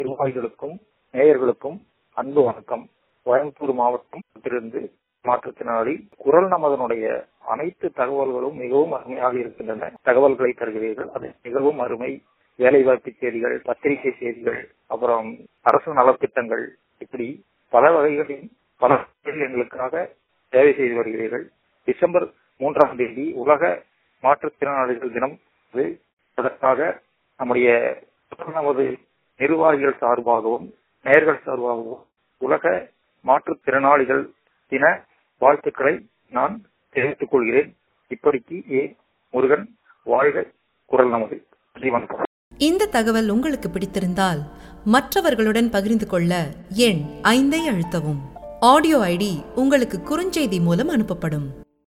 நிர்வாகிகளுக்கும் நேயர்களுக்கும் அன்பு வணக்கம் கோயம்புத்தூர் மாவட்டத்திலிருந்து மாற்றுத்திறனாளி குரல் நமதனுடைய அனைத்து தகவல்களும் மிகவும் அருமையாக இருக்கின்றன தகவல்களை தருகிறீர்கள் அது மிகவும் அருமை வேலைவாய்ப்பு செய்திகள் பத்திரிகை செய்திகள் அப்புறம் அரசு நலத்திட்டங்கள் இப்படி பல வகைகளில் பல வகைகளில் எங்களுக்காக சேவை செய்து வருகிறீர்கள் டிசம்பர் மூன்றாம் தேதி உலக மாற்றுத்திறனாளிகள் தினம் இது. அதற்காக நம்முடைய நமது நிர்வாகிகள் சார்பாகவும் நேயர்கள் சார்பாகவும் உலக மாற்றுத்திறனாளிகள் தின வாழ்த்துக்களை நான் தெரிவித்துக் கொள்கிறேன் இப்படிக்கு ஏ முருகன் வாழ்க குரல் நமது நன்றி வணக்கம் இந்த தகவல் உங்களுக்கு பிடித்திருந்தால் மற்றவர்களுடன் பகிர்ந்து கொள்ள எண் ஐந்தை அழுத்தவும் ஆடியோ ஐடி உங்களுக்கு குறுஞ்செய்தி மூலம் அனுப்பப்படும்